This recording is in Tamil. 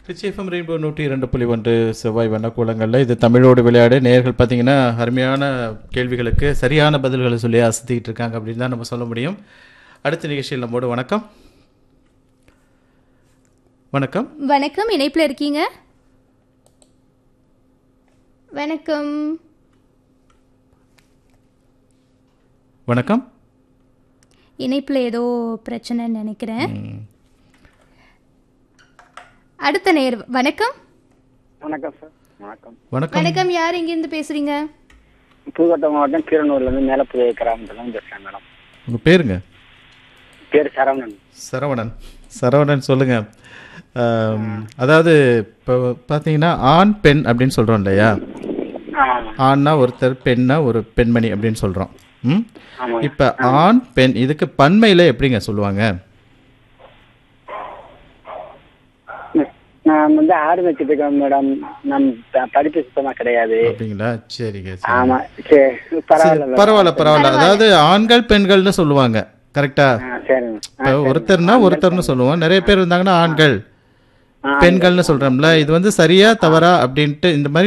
ரிச்சிஎஃப்எம் ரெயின்போ நூற்றி இரண்டு புள்ளி ஒன்று செவ்வாய் வண்ணக்கூலங்களில் இது தமிழோடு விளையாடு நேர்கள் பார்த்தீங்கன்னா அருமையான கேள்விகளுக்கு சரியான பதில்களை சொல்லி அசத்திக்கிட்டு இருக்காங்க அப்படின்னு தான் நம்ம சொல்ல முடியும் அடுத்த நிகழ்ச்சியில் நம்மோடு வணக்கம் வணக்கம் வணக்கம் இணைப்பில் இருக்கீங்க வணக்கம் வணக்கம் இணைப்பில் ஏதோ பிரச்சனைன்னு நினைக்கிறேன் ம், அடுத்த நேர் வணக்கம் வணக்கம் சார் வணக்கம் வணக்கம் வணக்கம் யார் இங்கிருந்து பேசுறீங்க புதுக்கோட்டை மாவட்டம் கீரனூர்லேருந்து மேலப்புதிய கிராமத்துலேருந்து பேசுகிறேன் மேடம் உங்கள் பேருங்க பேர் சரவணன் சரவணன் சரவணன் சொல்லுங்க ஆம், அதாவது இப்போ பார்த்தீங்கன்னா ஆண் பெண் அப்படின்னு சொல்கிறோம் இல்லையா ஆமாம் ஆண்னா ஒருத்தர் பெண்ணா ஒரு பெண்மணி அப்படின்னு சொல்கிறோம் ம் ஆமாம் இப்போ ஆண் பெண் இதுக்கு பன்மையில் எப்படிங்க சொல்லுவாங்க நான் வந்து ஆடு வச்சுட்டு இருக்கேன் மேடம் நம் ப- படிப்பு சுத்தமாக கிடையாது அப்படிங்களா சரிங்க சரி. ஆமாம் சரி பரவாயில்ல மேடம். பரவாயில்ல பரவாயில்ல அதாவது ஆண்கள் பெண்கள்னு சொல்லுவாங்க கரெக்டா ஆ சரிங்க ஆ, இப்போ ஒருத்தர்னா ஒருத்தர்னு சொல்லுவோம் நிறைய பேர் இருந்தாங்கன்னா ஆண்கள் ஆ, பெண்கள்னு சொல்றோம்ல இது வந்து சரியா தவறா அப்படின்ட்டு இந்த மாதிரி